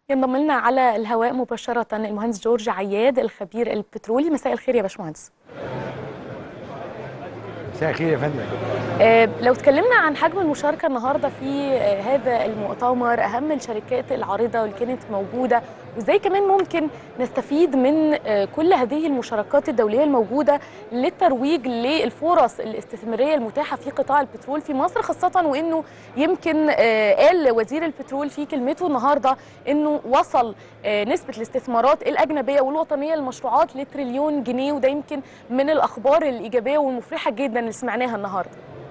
ينضم لنا على الهواء مباشرة المهندس جورج عياد الخبير البترولي مساء الخير يا باشمهندس مساء الخير يا فندم آه، لو اتكلمنا عن حجم المشاركة النهاردة في آه، هذا المؤتمر أهم الشركات العارضة واللي كانت موجودة وإزاي كمان ممكن نستفيد من آه، كل هذه المشاركات الدولية الموجودة للترويج للفرص الاستثمارية المتاحة في قطاع البترول في مصر خاصة وإنه يمكن آه، قال وزير البترول في كلمته النهاردة إنه وصل آه، نسبة الاستثمارات الأجنبية والوطنية للمشروعات لتريليون جنيه وده يمكن من الأخبار الإيجابية والمفرحة جدا اللي سمعناها النهاردة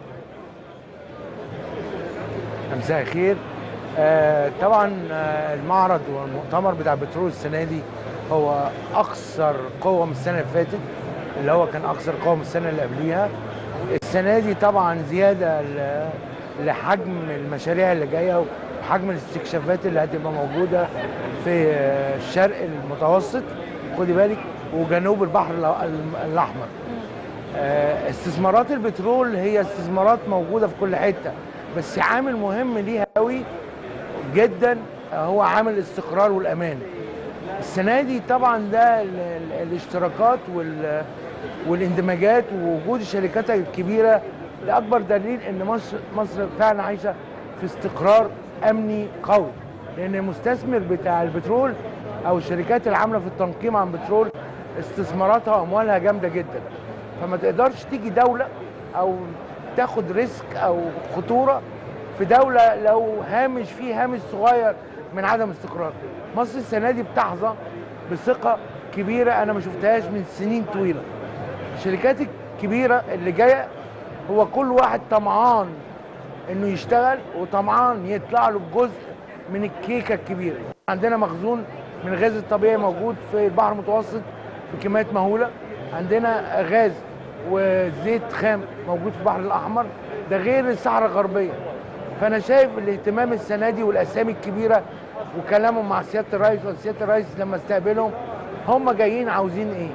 مساء الخير آه طبعا آه المعرض والمؤتمر بتاع البترول السنه دي هو اكثر قوه من السنه اللي فاتت اللي هو كان اكثر قوه من السنه اللي قبليها السنه دي طبعا زياده ل- لحجم المشاريع اللي جايه وحجم الاستكشافات اللي هتبقى موجوده في آه، الشرق المتوسط خدي بالك وجنوب البحر الأ- الاحمر آه، استثمارات البترول هي استثمارات موجوده في كل حته بس عامل مهم ليها قوي جدا آه، هو عامل الاستقرار والامان السنه دي طبعا ده ال- ال- الاشتراكات وال والاندماجات ووجود الشركات الكبيره لاكبر دليل ان مصر مصر فعلا عايشه في استقرار امني قوي لان المستثمر بتاع البترول او الشركات العامله في التنقيم عن البترول استثماراتها واموالها جامده جدا فما تقدرش تيجي دوله او تاخد ريسك او خطوره في دوله لو هامش فيه هامش صغير من عدم استقرار مصر السنه دي بتحظى بثقه كبيره انا ما شفتهاش من سنين طويله الشركات الكبيره اللي جايه هو كل واحد طمعان انه يشتغل وطمعان يطلع له بجزء من الكيكه الكبيره عندنا مخزون من الغاز الطبيعي موجود في البحر المتوسط بكميات مهوله عندنا غاز وزيت خام موجود في البحر الاحمر ده غير الصحراء الغربيه فانا شايف الاهتمام السنه دي والاسامي الكبيره وكلامهم مع سياده الرئيس وسياده الرئيس لما استقبلهم هم جايين عاوزين ايه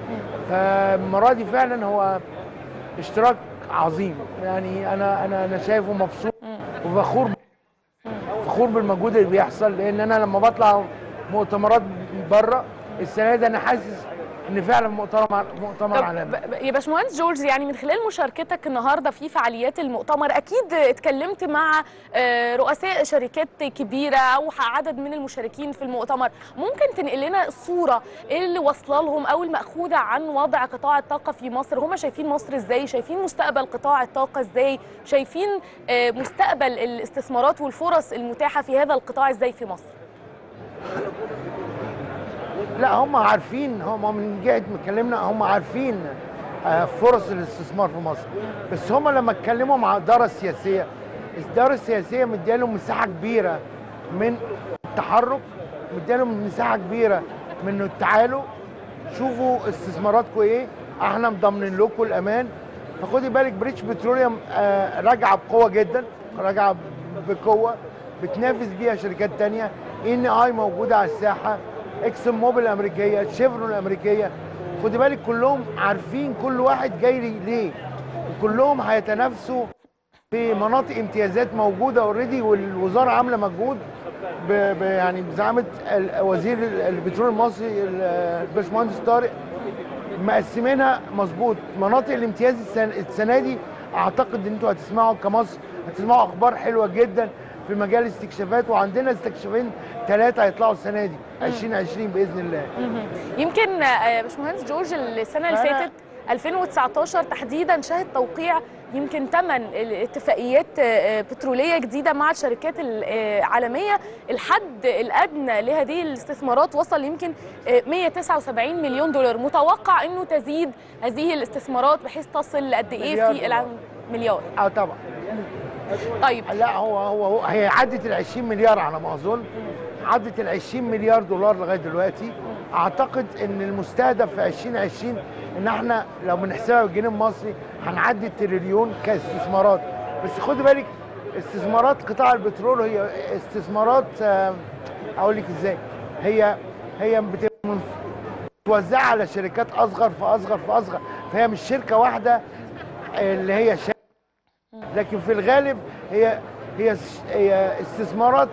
فالمره دي فعلا هو اشتراك عظيم يعني انا انا انا شايفه مبسوط وفخور فخور بالمجهود اللي بيحصل لان انا لما بطلع مؤتمرات بره السنه دي انا حاسس ان فعلا مؤتمر مؤتمر طب عالمي ب- ب- يا باشمهندس جورج يعني من خلال مشاركتك النهارده في فعاليات المؤتمر اكيد اتكلمت مع آه، رؤساء شركات كبيره او عدد من المشاركين في المؤتمر ممكن تنقل لنا الصوره اللي واصله لهم او الماخوذه عن وضع قطاع الطاقه في مصر هم شايفين مصر ازاي شايفين مستقبل قطاع الطاقه ازاي شايفين آه، مستقبل الاستثمارات والفرص المتاحه في هذا القطاع ازاي في مصر لا هم عارفين هم من جهه ما اتكلمنا هم عارفين آه، فرص الاستثمار في مصر بس هم لما اتكلموا مع الاداره السياسيه الاداره السياسيه مديالهم مساحه كبيره من التحرك مديالهم مساحه كبيره من انه تعالوا شوفوا استثماراتكم ايه احنا مضامنين لكم الامان فخدي بالك بريتش بتروليوم آه راجعه بقوه جدا راجعه بقوه بتنافس بيها شركات تانية ان اي موجوده على الساحه اكسن موبيل الامريكيه شيفرون الامريكيه خدي بالك كلهم عارفين كل واحد جاي لي- ليه وكلهم هيتنافسوا في مناطق امتيازات موجوده اوريدي والوزاره عامله مجهود ب ب يعني بزعامه ال- وزير ال- البترول المصري ال- الباشمهندس طارق مقسمينها مظبوط مناطق الامتياز السنه, السنة دي اعتقد ان انتوا هتسمعوا كمصر هتسمعوا اخبار حلوه جدا في مجال الاستكشافات وعندنا استكشافين ثلاثه هيطلعوا السنه دي 2020 باذن الله يمكن آه، باشمهندس جورج السنه اللي أنا- فاتت 2019 تحديدا شهد توقيع يمكن ثمان اتفاقيات آه، بتروليه جديده مع الشركات العالميه الحد الادنى لهذه الاستثمارات وصل يمكن آه، 179 مليون دولار متوقع انه تزيد هذه الاستثمارات بحيث تصل لقد ايه مليار في العام مليار اه طبعا طيب لا هو هو, هو هي عدت ال 20 مليار على ما اظن عدت ال 20 مليار دولار لغايه دلوقتي اعتقد ان المستهدف في 2020 ان احنا لو بنحسبها بالجنيه المصري هنعدي التريليون كاستثمارات بس خدي بالك استثمارات قطاع البترول هي استثمارات آه، اقول لك ازاي هي هي بتبقى منف- متوزعه على شركات اصغر فاصغر فاصغر فهي مش شركه واحده اللي هي شركة لكن في الغالب هي هي هي استثمارات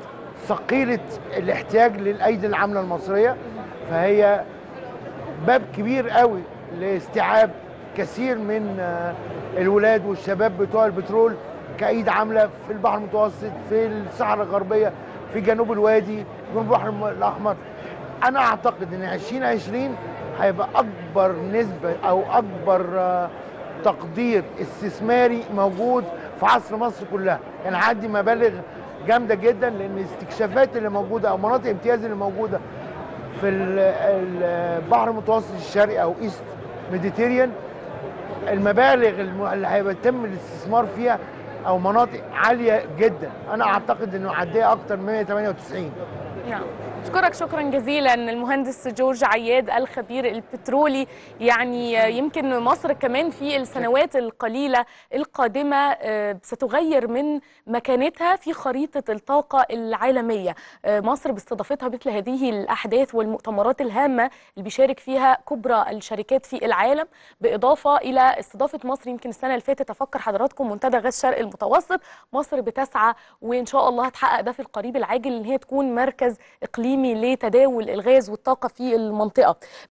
ثقيله الاحتياج للايدي العامله المصريه فهي باب كبير قوي لاستيعاب كثير من آه، الولاد والشباب بتوع البترول كايد عامله في البحر المتوسط في الصحراء الغربيه في جنوب الوادي في البحر الم- الاحمر انا اعتقد ان 2020 هيبقى اكبر نسبه او اكبر آه، تقدير استثماري موجود في عصر مصر كلها يعني هعدي مبالغ جامده جدا لان الاستكشافات اللي موجوده او مناطق امتياز اللي موجوده في ال- ال- البحر المتوسط الشرقي او ايست ميديتيريان المبالغ الم- اللي هيتم الاستثمار فيها او مناطق عاليه جدا انا اعتقد انه عديه اكتر من 198 نعم أشكرك شكرا جزيلا المهندس جورج عياد الخبير البترولي يعني يمكن مصر كمان في السنوات القليلة القادمة آه، ستغير من مكانتها في خريطة الطاقة العالمية آه، مصر باستضافتها مثل هذه الأحداث والمؤتمرات الهامة اللي بيشارك فيها كبرى الشركات في العالم بإضافة إلى استضافة مصر يمكن السنة اللي فاتت أفكر حضراتكم منتدى غاز شرق المتوسط مصر بتسعى وإن شاء الله هتحقق ده في القريب العاجل إن هي تكون مركز إقليمي لتداول الغاز والطاقة في المنطقة